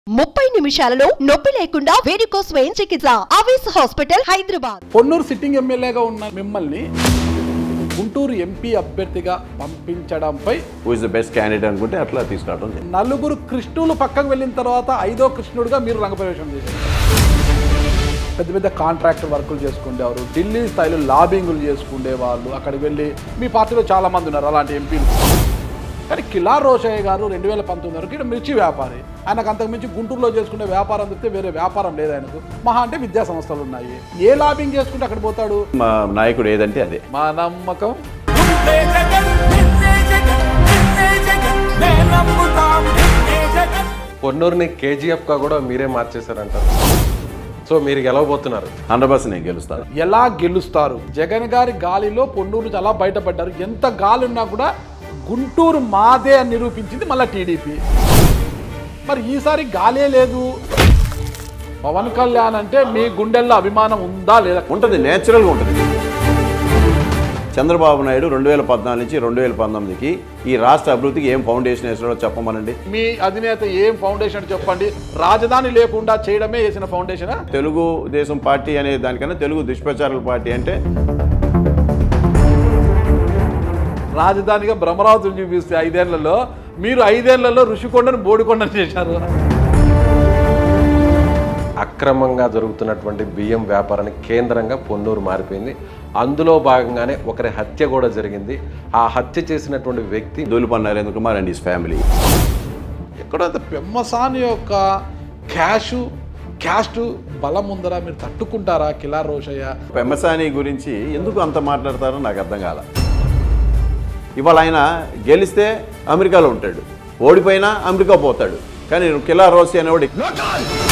ముప్పై నిమిషాలలో నొప్పి లేకుండా వేడికోస్ స్వయం చికిత్స ఆవేశ హాస్పిటల్ హైదరాబాద్ పొన్నూరు సిట్టింగ్ ఎమ్మెల్యేగా ఉన్న మిమ్మల్ని గుంటూరు ఎంపీ అభ్యర్థిగా పంపించడంపై who is the best candidate అనుకుంటే అట్లా తీసుకురావడం జరిగింది. నలుగురు కృష్ణులు పక్కకు వెళ్ళిన తర్వాత ఐదో కృష్ణుడిగా మీరు రంగప్రవేశం చేశారు పెద్ద పెద్ద కాంట్రాక్ట్ వర్కులు చేసుకునేవారు ఢిల్లీ స్థాయిలో లాబింగులు చేసుకునే వాళ్ళు అక్కడికి వెళ్ళి మీ పార్టీలో చాలా మంది ఉన్నారు అలాంటి ఎంపీలు కానీ కిలా రోషయ్య గారు రెండు వేల పంతొమ్మిది వరకు ఇక్కడ మిర్చి వ్యాపారి ఆయనకు అంతకుమించి గుంటూరులో చేసుకునే వ్యాపారం తప్పితే వేరే వ్యాపారం లేదు ఆయనకు మహా అంటే విద్యా సంస్థలు ఉన్నాయి ఏ లాబింగ్ చేసుకుంటే అక్కడ పోతాడు మా నాయకుడు ఏదంటే అదే మా నమ్మకం నిన్నే జగన్ నిన్నే జగన్ నిన్నే జగన్ నే నమ్ముతాం నిన్నే జగన్ పొన్నూరుని కేజీఎఫ్ గా కూడా మీరే మార్చేశారంటారు సో మీరు గెలవబోతున్నారు హండ్రెడ్ పర్సెంట్ నేను గెలుస్తాను ఎలా గెలుస్తారు జగన్ గారి గాలిలో పొన్నూరు నుంచి అలా బయటపడ్డారు ఎంత గాలి ఉన్నా కూడా గుంటూరు మాదే అని నిరూపించింది మళ్ళీ టీడీపీ మరి ఈసారి గాలే లేదు పవన్ కళ్యాణ్ అంటే మీ గుండెల్లో అభిమానం ఉందా లేదా ఉంటుంది నేచురల్గా ఉంటుంది చంద్రబాబు నాయుడు రెండు వేల పద్నాలుగు నుంచి రెండు వేల పంతొమ్మిదికి ఈ రాష్ట్ర అభివృద్ధికి ఏం ఫౌండేషన్ వేసాడో చెప్పమనండి మీ అధినేత ఏం ఫౌండేషన్ చెప్పండి రాజధాని లేకుండా చేయడమే వేసిన ఫౌండేషన్ తెలుగు దేశం పార్టీ అనే దానికన్నా తెలుగు దుష్ప్రచారాల పార్టీ అంటే రాజధానిగా భ్రమరావతులు చూపిస్తే ఐదేళ్లలో మీరు ఐదేళ్లలో ఋషికొండను బోడికొండను చేశారు అక్రమంగా జరుగుతున్నటువంటి బియ్యం వ్యాపారానికి కేంద్రంగా పొన్నూరు మారిపోయింది అందులో భాగంగానే ఒకరి హత్య కూడా జరిగింది ఆ హత్య చేసినటువంటి వ్యక్తి దూలిపన్ Narendra Kumar and his family ఎక్కడో అంత పెమ్మసాని యొక్క క్యాషు క్యాస్ట్ బలం ఉందరా మీరు తట్టుకుంటారా కిలా రోషయ్య పెమ్మసాని గురించి ఎందుకు అంత మాట్లాడతారో నాకు అర్థం కాల ఇవాళ ఆయన గెలిస్తే అమెరికాలో ఉంటాడు ఓడిపోయినా అమెరికా పోతాడు కానీ కిలా రోసి అనేవాడు